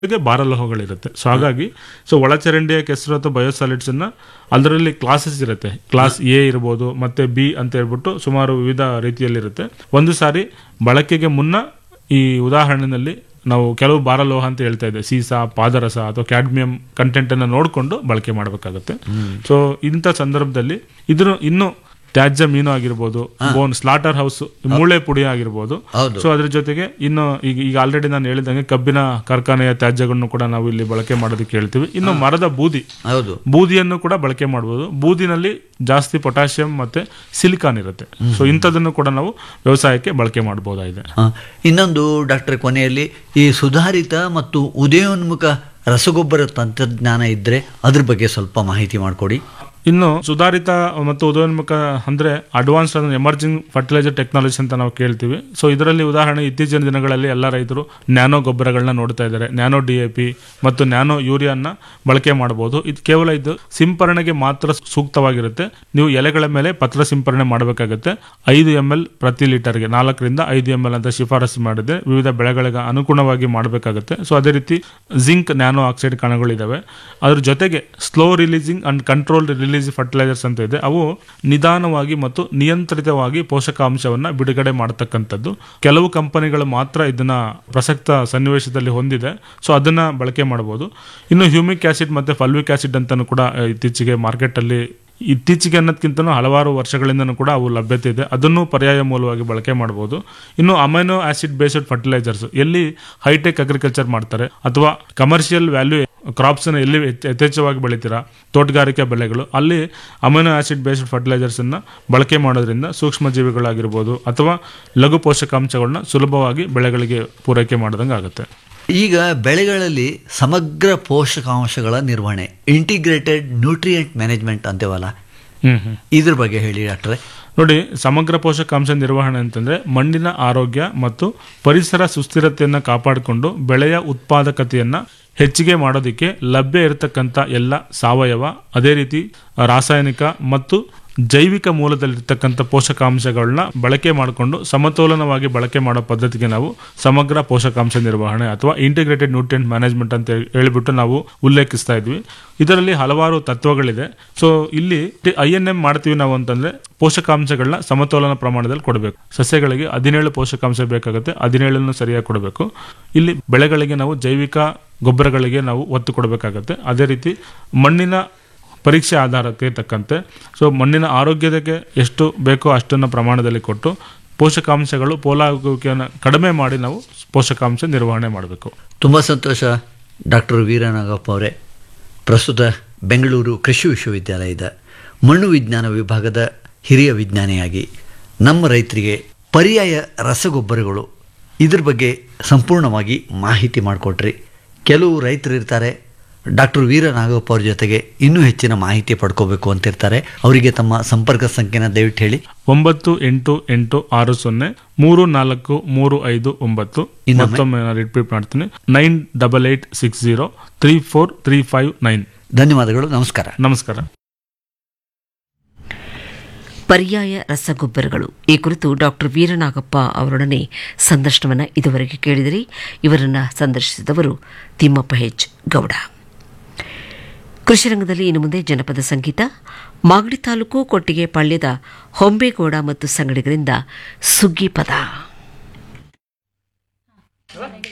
ಜೊತೆಗೆ ಭಾರಲೋಹಗಳಿರುತ್ತೆ ಸೊ ಹಾಗಾಗಿ ಸೊ ಒಳಚರಂಡಿಯ ಕೆಸರು ಅಥವಾ ಬಯೋಸಾಲಿಡ್ಸ್ ಅನ್ನ ಅದರಲ್ಲಿ ಕ್ಲಾಸಸ್ ಇರುತ್ತೆ ಕ್ಲಾಸ್ ಎ ಇರ್ಬೋದು ಮತ್ತೆ ಬಿ ಅಂತ ಹೇಳ್ಬಿಟ್ಟು ಸುಮಾರು ವಿವಿಧ ರೀತಿಯಲ್ಲಿರುತ್ತೆ ಒಂದು ಸಾರಿ ಬಳಕೆಗೆ ಮುನ್ನ ಈ ಉದಾಹರಣೆಯಲ್ಲಿ ನಾವು ಕೆಲವು ಭಾರಲೋಹ ಅಂತ ಹೇಳ್ತಾ ಇದ್ದೆ ಸೀಸ ಪಾದರಸ ಅಥವಾ ಕ್ಯಾಡ್ಮಿಯಂ ಕಂಟೆಂಟ್ ಅನ್ನ ನೋಡಿಕೊಂಡು ಬಳಕೆ ಮಾಡಬೇಕಾಗುತ್ತೆ ಸೊ ಇಂಥ ಸಂದರ್ಭದಲ್ಲಿ ಇದ್ರ ಇನ್ನು ತ್ಯಾಜ್ಯ ಮೀನು ಆಗಿರ್ಬೋದು ಬೋನ್ ಸ್ಲಾಟರ್ ಹೌಸ್ ಮೂಳೆ ಪುಡಿ ಆಗಿರ್ಬೋದು ಹೌದು. ಸೊ ಅದ್ರ ಜೊತೆಗೆ ಇನ್ನು ಈಗ ಈಗ ಆಲ್ರೆಡಿ ನಾನು ಹೇಳಿದಂಗೆ ಕಬ್ಬಿನ ಕಾರ್ಖಾನೆಯ ತ್ಯಾಜ್ಯಗಳನ್ನು ಕೂಡ ನಾವು ಇಲ್ಲಿ ಬಳಕೆ ಮಾಡೋದಕ್ಕೆ ಹೇಳ್ತೀವಿ ಇನ್ನು ಮರದ ಬೂದಿ ಹೌದು ಬೂದಿಯನ್ನು ಕೂಡ ಬಳಕೆ ಮಾಡಬಹುದು ಬೂದಿನಲ್ಲಿ ಜಾಸ್ತಿ ಪೊಟ್ಯಾಷಿಯಂ ಮತ್ತೆ ಸಿಲಿಕಾನ್ ಇರುತ್ತೆ ಸೊ ಇಂಥದನ್ನು ಕೂಡ ನಾವು ವ್ಯವಸಾಯಕ್ಕೆ ಬಳಕೆ ಮಾಡಬಹುದಾಗಿದೆ ಆ, ಇನ್ನೊಂದು ಡಾಕ್ಟರ್ ಕೊನೆಯಲ್ಲಿ ಈ ಸುಧಾರಿತ ಮತ್ತು ಉದಯೋನ್ಮುಖ ರಸಗೊಬ್ಬರ ತಂತ್ರಜ್ಞಾನ ಇದ್ದರೆ ಅದ್ರ ಬಗ್ಗೆ ಸ್ವಲ್ಪ ಮಾಹಿತಿ ಮಾಡಿಕೊಡಿ ಇನ್ನು ಸುಧಾರಿತ ಮತ್ತು ಉದಯೋನ್ಮುಖ ಅಂದ್ರೆ ಅಡ್ವಾನ್ಸ್ ಎಮರ್ಜಿಂಗ್ ಫರ್ಟಿಲೈಸರ್ ಟೆಕ್ನಾಲಜಿ ಅಂತ ನಾವು ಕೇಳ್ತೀವಿ ಸೊ ಇದರಲ್ಲಿ ಉದಾಹರಣೆ ಇತ್ತೀಚಿನ ದಿನಗಳಲ್ಲಿ ಎಲ್ಲ ರೈತರು ನ್ಯಾನೋ ಗೊಬ್ಬರಗಳನ್ನ ನೋಡ್ತಾ ಇದ್ದಾರೆ ನ್ಯಾನೋ ಡಿ ಎ ಪಿ ಮತ್ತು ನ್ಯಾನೋ ಯೂರಿಯಾನ ಬಳಕೆ ಮಾಡಬಹುದು ಇದು ಕೇವಲ ಇದು ಸಿಂಪರಣೆಗೆ ಮಾತ್ರ ಸೂಕ್ತವಾಗಿರುತ್ತೆ ನೀವು ಎಲೆಗಳ ಮೇಲೆ ಪತ್ರ ಸಿಂಪರಣೆ ಮಾಡಬೇಕಾಗುತ್ತೆ ಐದು ಎಂ ಎಲ್ ಪ್ರತಿ ಲೀಟರ್ಗೆ ನಾಲ್ಕರಿಂದ ಐದು ಎಂ ಎಲ್ ಅಂತ ಶಿಫಾರಸು ಮಾಡಿದೆ ವಿವಿಧ ಬೆಳೆಗಳಿಗೆ ಅನುಗುಣವಾಗಿ ಮಾಡಬೇಕಾಗುತ್ತೆ ಸೊ ಅದೇ ರೀತಿ ಜಿಂಕ್ ನ್ಯಾನೋ ಆಕ್ಸೈಡ್ ಕಣಗಳಿದಾವೆ ಅದ್ರ ಜೊತೆಗೆ slow releasing and control release fertilisers ಅಂತ ಇದೆ ಅವು ನಿಧಾನವಾಗಿ ಮತ್ತು ನಿಯಂತ್ರಿತವಾಗಿ ಪೋಷಕಾಂಶವನ್ನ ಬಿಡುಗಡೆ ಮಾಡತಕ್ಕಂಥದ್ದು ಕೆಲವು ಕಂಪನಿಗಳು ಮಾತ್ರ ಇದನ್ನ ಪ್ರಸಕ್ತ ಸನ್ನಿವೇಶದಲ್ಲಿ ಹೊಂದಿದೆ ಸೊ ಅದನ್ನ ಬಳಕೆ ಮಾಡಬಹುದು ಇನ್ನು ಹ್ಯೂಮಿಕ್ ಆಸಿಡ್ ಮತ್ತೆ ಫಲ್ವಿಕ್ ಆಸಿಡ್ ಅಂತಾನು ಕೂಡ ಆ, ಇತ್ತೀಚೆಗೆ ಮಾರ್ಕೆಟ್ ಅಲ್ಲಿ ಇತ್ತೀಚೆಗೆ ಅನ್ನೋದಕ್ಕಿಂತ ಹಲವಾರು ವರ್ಷಗಳಿಂದನೂ ಕೂಡ ಅವು ಲಭ್ಯತೆ ಇದೆ ಅದನ್ನು ಪರ್ಯಾಯ ಮೂಲವಾಗಿ ಬಳಕೆ ಮಾಡಬಹುದು ಇನ್ನು ಅಮೈನೋ ಆಸಿಡ್ ಬೇಸ್ಡ್ ಫರ್ಟಿಲೈಸರ್ಸ್ ಎಲ್ಲಿ ಹೈಟೆಕ್ ಅಗ್ರಿಕಲ್ಚರ್ ಮಾಡ್ತಾರೆ ಅಥವಾ ಕಮರ್ಷಿಯಲ್ ವ್ಯಾಲ್ಯೂ ಕ್ರಾಪ್ಸ್ ಅನ್ನು ಎಲ್ಲಿ ಯಥೇ- ಯಥೇಚ್ಛವಾಗಿ ಬೆಳಿತೀರಾ ತೋಟಗಾರಿಕೆ ಬೆಳೆಗಳು ಅಲ್ಲಿ ಅಮೈನೋ ಆಸಿಡ್ ಬೇಸ್ಡ್ ಫರ್ಟಿಲೈಸರ್ಸ್ ಅನ್ನ ಬಳಕೆ ಮಾಡೋದ್ರಿಂದ ಸೂಕ್ಷ್ಮ ಜೀವಿಗಳಾಗಿರ್ಬೋದು ಅಥವಾ ಲಘು ಪೋಷಕಾಂಶಗಳನ್ನ ಸುಲಭವಾಗಿ ಬೆಳೆಗಳಿಗೆ ಪೂರೈಕೆ ಮಾಡ್ದಂಗೆ ಆಗುತ್ತೆ ಈಗ ಬೆಳೆಗಳಲ್ಲಿ ಸಮಗ್ರ ಪೋಷಕಾಂಶಗಳ ನಿರ್ವಹಣೆ ಇಂಟಿಗ್ರೇಟೆಡ್ ನ್ಯೂಟ್ರಿಯೆಂಟ್ ಮ್ಯಾನೇಜ್ಮೆಂಟ್ ಅಂತೇವಲ್ಲ ಹ್ಮ್ ಹ್ಮ್ ಇದ್ರ ಬಗ್ಗೆ ಹೇಳಿ ಡಾಕ್ಟ್ರೆ ನೋಡಿ ಸಮಗ್ರ ಪೋಷಕಾಂಶ ನಿರ್ವಹಣೆ ಅಂತಂದ್ರೆ ಮಣ್ಣಿನ ಆರೋಗ್ಯ ಮತ್ತು ಪರಿಸರ ಸುಸ್ಥಿರತೆಯನ್ನ ಕಾಪಾಡಿಕೊಂಡು ಬೆಳೆಯ ಉತ್ಪಾದಕತೆಯನ್ನ ಹೆಚ್ಚಿಗೆ ಮಾಡೋದಕ್ಕೆ ಲಭ್ಯ ಇರತಕ್ಕಂಥ ಎಲ್ಲ ಸಾವಯವ ಅದೇ ರೀತಿ ರಾಸಾಯನಿಕ ಮತ್ತು ಜೈವಿಕ ಮೂಲದಲ್ಲಿರ್ತಕ್ಕಂಥ ಪೋಷಕಾಂಶಗಳನ್ನ ಬಳಕೆ ಮಾಡಿಕೊಂಡು ಸಮತೋಲನವಾಗಿ ಬಳಕೆ ಮಾಡೋ ಪದ್ಧತಿಗೆ ನಾವು ಸಮಗ್ರ ಪೋಷಕಾಂಶ ನಿರ್ವಹಣೆ ಅಥವಾ ಇಂಟಿಗ್ರೇಟೆಡ್ ನ್ಯೂಟ್ರಿಯೆಂಟ್ ಮ್ಯಾನೇಜ್ಮೆಂಟ್ ಅಂತ ಹೇಳಿ- ಹೇಳ್ಬಿಟ್ಟು ನಾವು ಉಲ್ಲೇಖಿಸ್ತಾ ಇದ್ವಿ ಇದರಲ್ಲಿ ಹಲವಾರು ತತ್ವಗಳಿದೆ ಸೊ ಇಲ್ಲಿ ಐ ಎನ್ ಎಂ ಮಾಡ್ತೀವಿ ನಾವು ಅಂತಂದ್ರೆ ಪೋಷಕಾಂಶಗಳನ್ನ ಸಮತೋಲನ ಪ್ರಮಾಣದಲ್ಲಿ ಕೊಡಬೇಕು ಸಸ್ಯಗಳಿಗೆ ಹದಿನೇಳು ಪೋಷಕಾಂಶ ಬೇಕಾಗುತ್ತೆ ಹದಿನೇಳನ್ನು ಸರಿಯಾಗಿ ಕೊಡಬೇಕು ಇಲ್ಲಿ ಬೆಳೆಗಳಿಗೆ ನಾವು ಜೈವಿಕ ಗೊಬ್ಬರಗಳಿಗೆ ನಾವು ಒತ್ತು ಕೊಡಬೇಕಾಗತ್ತೆ ಅದೇ ರೀತಿ ಮಣ್ಣಿನ ಪರೀಕ್ಷೆ ಆಧಾರಕ್ಕೆ ತಕ್ಕಂತೆ ಸೊ ಮಣ್ಣಿನ ಆರೋಗ್ಯಕ್ಕೆ ಎಷ್ಟು ಬೇಕೋ ಅಷ್ಟನ್ನು ಪ್ರಮಾಣದಲ್ಲಿ ಕೊಟ್ಟು ಪೋಷಕಾಂಶಗಳು ಪೋಲಾಗುವಿಕೆಯನ್ನು ಕಡಿಮೆ ಮಾಡಿ ನಾವು ಪೋಷಕಾಂಶ ನಿರ್ವಹಣೆ ಮಾಡಬೇಕು ತುಂಬ ಸಂತೋಷ ಡಾಕ್ಟರ್ ವೀರನಾಗಪ್ಪ ಅವರೇ ಪ್ರಸ್ತುತ ಬೆಂಗಳೂರು ಕೃಷಿ ವಿಶ್ವವಿದ್ಯಾಲಯದ ಮಣ್ಣು ವಿಜ್ಞಾನ ವಿಭಾಗದ ಹಿರಿಯ ವಿಜ್ಞಾನಿಯಾಗಿ ನಮ್ಮ ರೈತರಿಗೆ ಪರ್ಯಾಯ ರಸಗೊಬ್ಬರಗಳು ಇದ್ರ ಬಗ್ಗೆ ಸಂಪೂರ್ಣವಾಗಿ ಮಾಹಿತಿ ಮಾಡಿಕೊಟ್ರಿ ಕೆಲವು ರೈತರು ಇರ್ತಾರೆ ಡಾಕ್ಟರ್ ವೀರ ನಾಗಪ್ಪ ಅವ್ರ ಜೊತೆಗೆ ಇನ್ನೂ ಹೆಚ್ಚಿನ ಮಾಹಿತಿ ಪಡ್ಕೋಬೇಕು ಅಂತಿರ್ತಾರೆ ಅವರಿಗೆ ತಮ್ಮ ಸಂಪರ್ಕ ಸಂಖ್ಯೆನ ದಯವಿಟ್ಟು ಹೇಳಿ ಒಂಬತ್ತು ಎಂಟು ಎಂಟು ಆರು ಸೊನ್ನೆ ಮೂರು ನಾಲ್ಕು ಮೂರು ಐದು ಒಂಬತ್ತು ಇನ್ನೊಮ್ಮೆ? ಮತ್ತೊಮ್ಮೆ ನಾನು ರಿಪೀಟ್ ಮಾಡ್ತೀನಿ nine double eight six zero three four three five nine ಧನ್ಯವಾದಗಳು ನಮಸ್ಕಾರ ನಮಸ್ಕಾರ ಪರ್ಯಾಯ ರಸಗೊಬ್ಬರಗಳು ಈ ಕುರಿತು ಡಾಕ್ಟರ್ ವೀರನಾಗಪ್ಪ ಅವರೊಡನೆ ಸಂದರ್ಶನವನ್ನು ಇದುವರೆಗೆ ಕೇಳಿದಿರಿ ಇವರನ್ನು ಸಂದರ್ಶಿಸಿದವರು ತಿಮ್ಮಪ್ಪ ಹೆಚ್ ಗೌಡ ಕೃಷಿ ರಂಗದಲ್ಲಿ ಇನ್ನು ಮುಂದೆ ಜನಪದ ಸಂಗೀತ ಮಾಗಡಿ ತಾಲೂಕು ಕೊಟ್ಟಿಗೆ ಪಾಳ್ಯದ ಹೊಂಬೇಗೌಡ ಮತ್ತು ಸಂಗಡಿಗರಿಂದ ಸುಗ್ಗಿ ಪದ